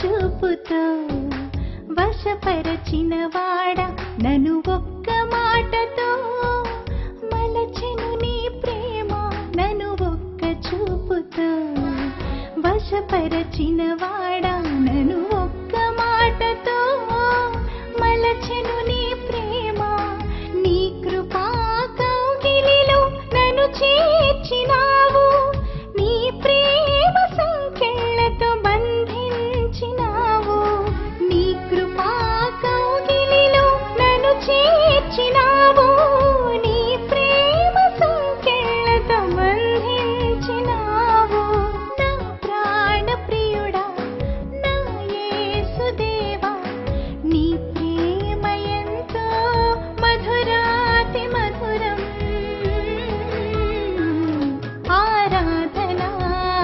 చూపుతో వశపరచిన వాడ నన్ను ఒక్క మాటతో మలచెను నీ ప్రేమ నన్ను ఒక్క చూపుతో వశపరచిన వాడ నన్ను ఒక్క మాటతో మలచెను నీ ప్రేమ నీ కృపా కౌగిలిలో నన్ను చేర్చినావు నీ ప్రేమ సంకెళ్ళతో బంధించినావు నీ కృపా కౌగిలిలో నన్ను చేర్చినావు నీ ప్రేమ సంకెళ్ళతో బంధించినావు నా ప్రాణ ప్రియుడా నా యేసుదేవా నీ ప్రేమ ఎంతో మధురాతి మధురం ఆరాధనా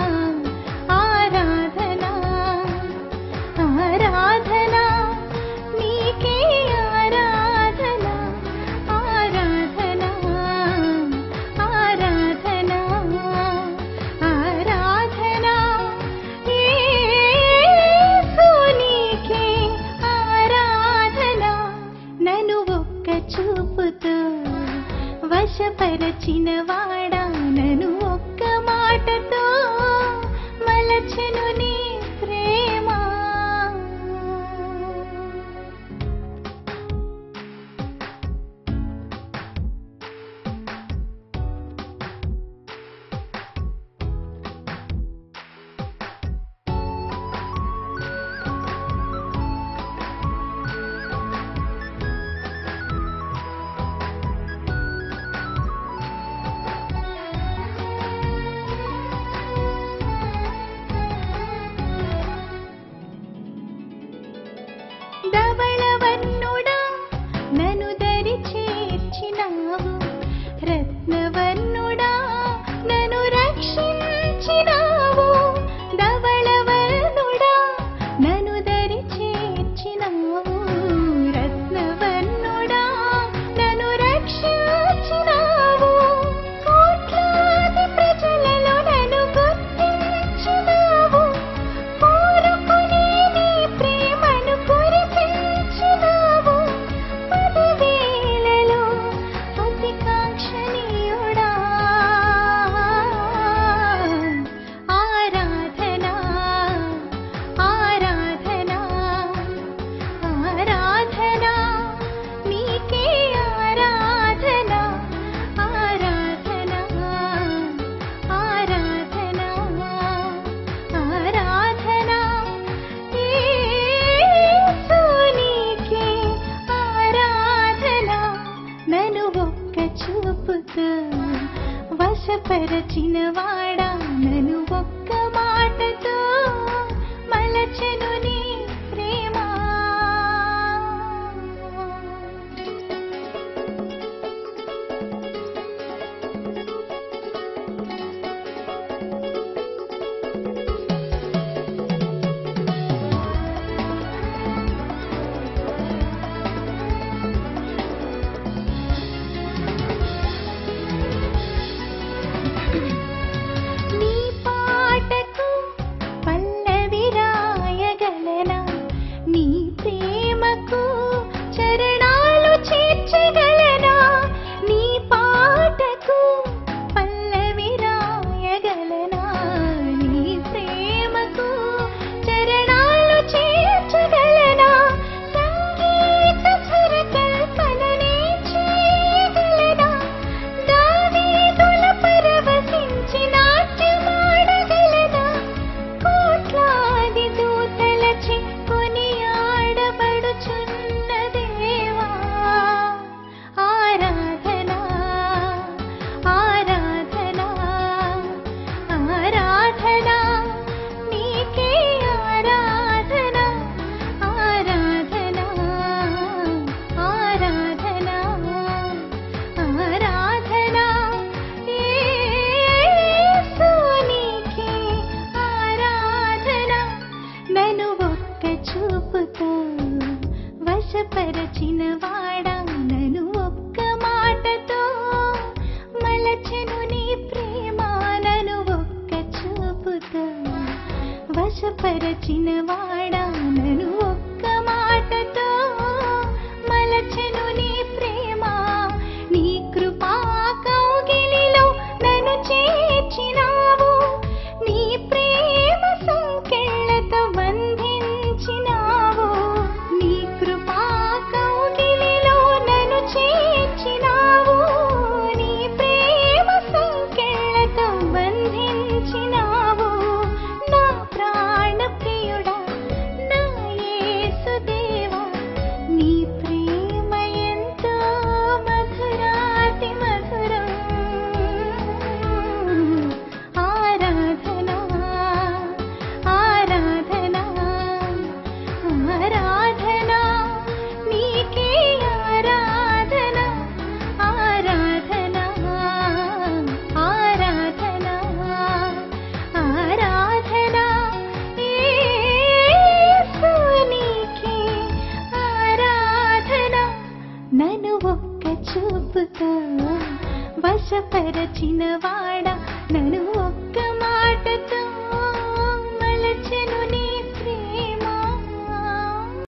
ఆరాధనా ఆరాధనా నీకే ఆరాధనా ఆరాధనా ఆరాధనా ఆరాధనా యేసు నీకే ఆరాధనా నన్ను ఒక్క చూపుతో వశపరచిన వాడా నన్ను ఒక్క మాటతో మలచెను నీ ప్రేమ ధవళవర్ణుడా నన్ను దరి చేర్చినావు రత్నవర్ణుడా నన్ను రక్షించినావు ధవళవర్ణుడా నన్ను దరి చేర్చినావు రత్నవర్ణుడా నన్ను రక్షించినావు కోట్లాది ప్రజలలో నన్ను గుర్తించినావు కోరుకునే నీ ప్రేమను కురిపించినావు పదివేలలో అతి కాంక్షణీయుడా ఆరాధనా ఆరాధనా ఆరాధనా నీకే ఆరాధనా ఆరాధనా ఆరాధనా ఆరాధనా యేసు నీకే ఆరాధనా నన్ను ఒక్క చూపుతో వశపరచిన వాడా నన్ను ఒక్క మాటతో మలచెను నీ ప్రేమ వశపరచిన వాడా నన్ను